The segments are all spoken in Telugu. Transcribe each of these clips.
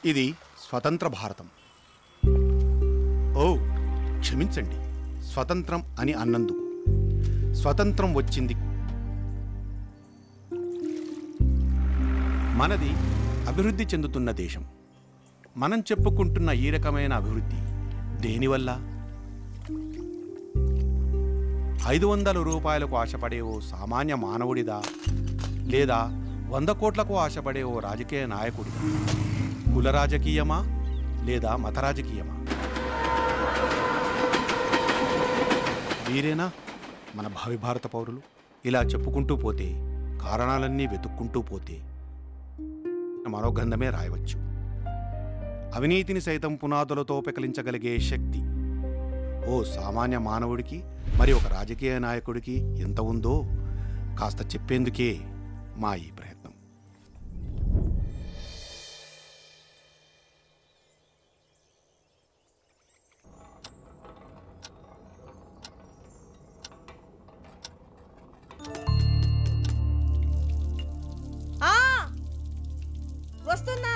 ఇది స్వతంత్ర భారతం ఓ క్షమించండి స్వతంత్రం అని అన్నందుకు స్వతంత్రం వచ్చింది మనది అభివృద్ధి చెందుతున్న దేశం మనం చెప్పుకుంటున్న ఈ రకమైన అభివృద్ధి దేనివల్ల ఐదు వందల రూపాయలకు ఆశపడే ఓ సామాన్య మానవుడిదా లేదా వంద కోట్లకు ఆశపడే ఓ రాజకీయ నాయకుడిదా కుల రాజకీయమా లేదా మత రాజకీయమా వీరేనా మన భావి భారత పౌరులు ఇలా చెప్పుకుంటూ పోతే కారణాలన్నీ వెతుక్కుంటూ పోతే మరో గ్రంథమే రాయవచ్చు అవినీతిని సైతం పునాదులతో పెకలించగలిగే శక్తి ఓ సామాన్య మానవుడికి మరి ఒక రాజకీయ నాయకుడికి ఎంత ఉందో కాస్త చెప్పేందుకే మా ఈ ప్రయత్నం ఆ వస్తున్నా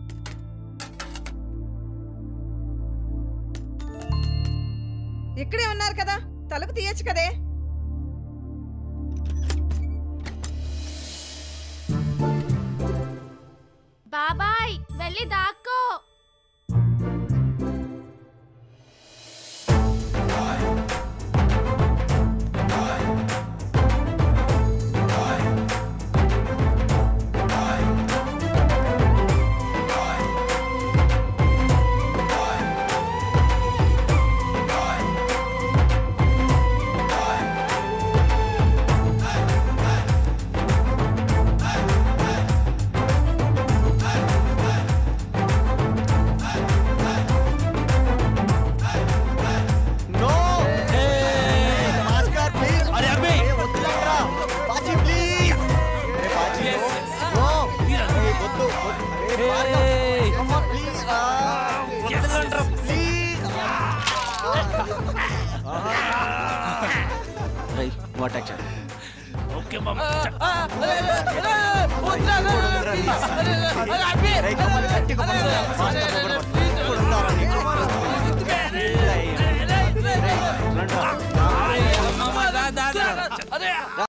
ఇక్కడే ఉన్నారు కదా తలుపు తీయచ్చు కదే బాబాయ్ వెళ్ళి దాక్కో नो नमस्कार प्लीज अरे अबे వద్దులేరా బాజీ ప్లీజ్ అరే బాజీ నో అరే వద్దు అరే కమ్ ఆన్ ప్లీజ్ వద్దులేరా ప్లీజ్ రై వాట్ యాక్షన్ రే కమ్ ఆన్ గట్టిగా పట్టుకో